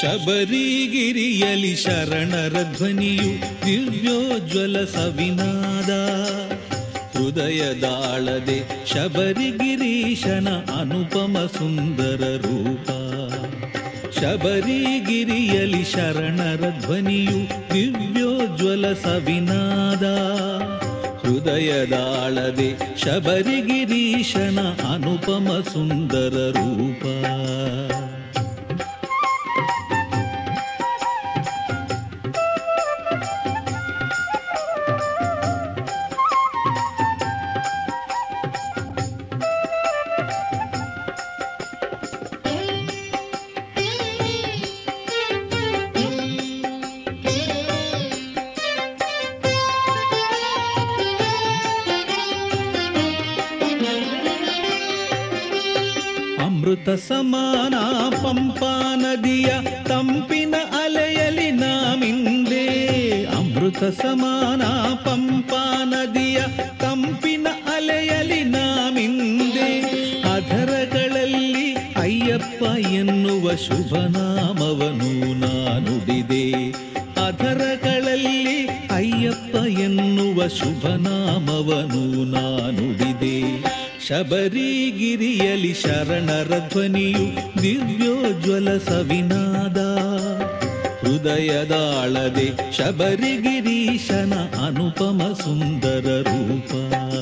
ಶಬರಿಗಿರಿಯಲಿ ಶರಣರ ಧ್ವನಿಯು ದಿವ್ಯೋಜ್ವಲ ಸವಿನಾದ ಹೃದಯದಾಳದೆ ಶಬರಿಗಿರೀಶನ ಅನುಪಮ ಸುಂದರ ರೂಪ ಶಬರಿಗಿರಿಯಲಿ ಶರಣರ ಧ್ವನಿಯು ದಿವ್ಯೋಜ್ವಲ ಸವಿನಾದ ಹೃದಯದಾಳದೆ ಶಬರಿಗಿರೀಶನ ಅನುಪಮ ಸುಂದರ ರೂಪ ಅಮೃತ ಸಮಾನ ಪಂಪಾ ನದಿಯ ತಂಪಿನ ಅಲೆಯಲಿ ನಾಮಿಂದೆ ಅಮೃತ ಸಮಾನ ಪಂಪಾ ನದಿಯ ತಂಪಿನ ಅಲೆಯಲಿ ನಾಮಿಂದೆ ಅಧರಗಳಲ್ಲಿ ಅಯ್ಯಪ್ಪ ಎನ್ನುವ ಶುಭ ನಾಮವನು ನಾನುಡಿದೆ ಅಧರಗಳಲ್ಲಿ ಅಯ್ಯಪ್ಪ ಎನ್ನುವ ಶುಭ ನಾಮವನು ನಾನುಡಿದೆ ಶಬರಿಗಿರಿಯಲಿ ಶರಣರ ಧ್ವನಿಯು ದಿವ್ಯೋಜ್ವಲ ಸವಿನಾದ ಹೃದಯದಾಳದೆ ಶಬರಿಗಿರೀಶನ ಅನುಪಮ ಸುಂದರ ರೂಪ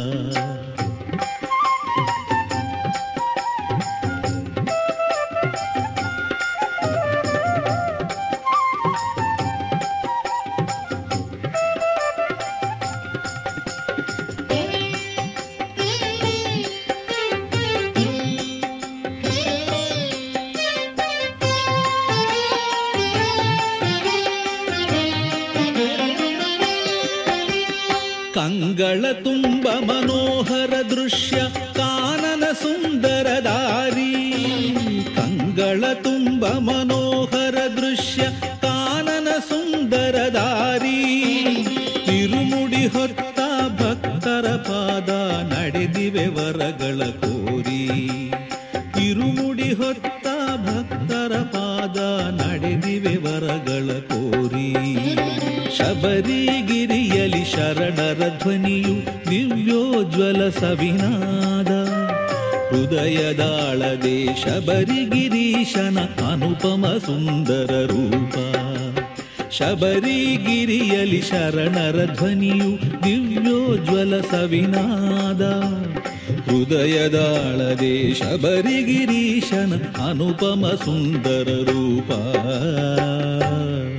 ಕಂಗಳ ತುಂಬ ಮನೋಹರ ದೃಶ್ಯ ಕಾನನ ಸುಂದರ ದಾರಿ ಕಂಗಳ ತುಂಬ ಮನೋಹರ ದೃಶ್ಯ ಕಾನನ ಸುಂದರ ದಾರಿ ತಿರುಮುಡಿ ಹೊತ್ತ ಭಕ್ತರ ಪಾದ ನಡೆದಿವೆ ವರಗಳ ಕೋರಿ ತಿರುಮುಡಿ ಹೊತ್ತ ಭಕ್ತರ ಪಾದ ನಡೆದಿವೆ ವರಗಳ ಕೋರಿ ಶಬರಿಗಿರಿಯಲಿ ಶರಣರ ಧ್ವನಿಯು ದಿವ್ಯೋಜ್ವಲ ಸವಿನಾದ ಹೃದಯದಾಳದೆ ಶಬರಿಗಿರೀಶನ ಅನುಪಮ ಸುಂದರ ರೂಪ ಶಬರಿಗಿರಿಯಲಿ ಶರಣರ ಧ್ವನಿಯು ದಿವ್ಯೋಜ್ವಲ ಸವಿನಾದ ಹೃದಯದಾಳದೆ ಶಬರಿಗಿರೀಶನ ಅನುಪಮ ಸುಂದರ ರೂಪ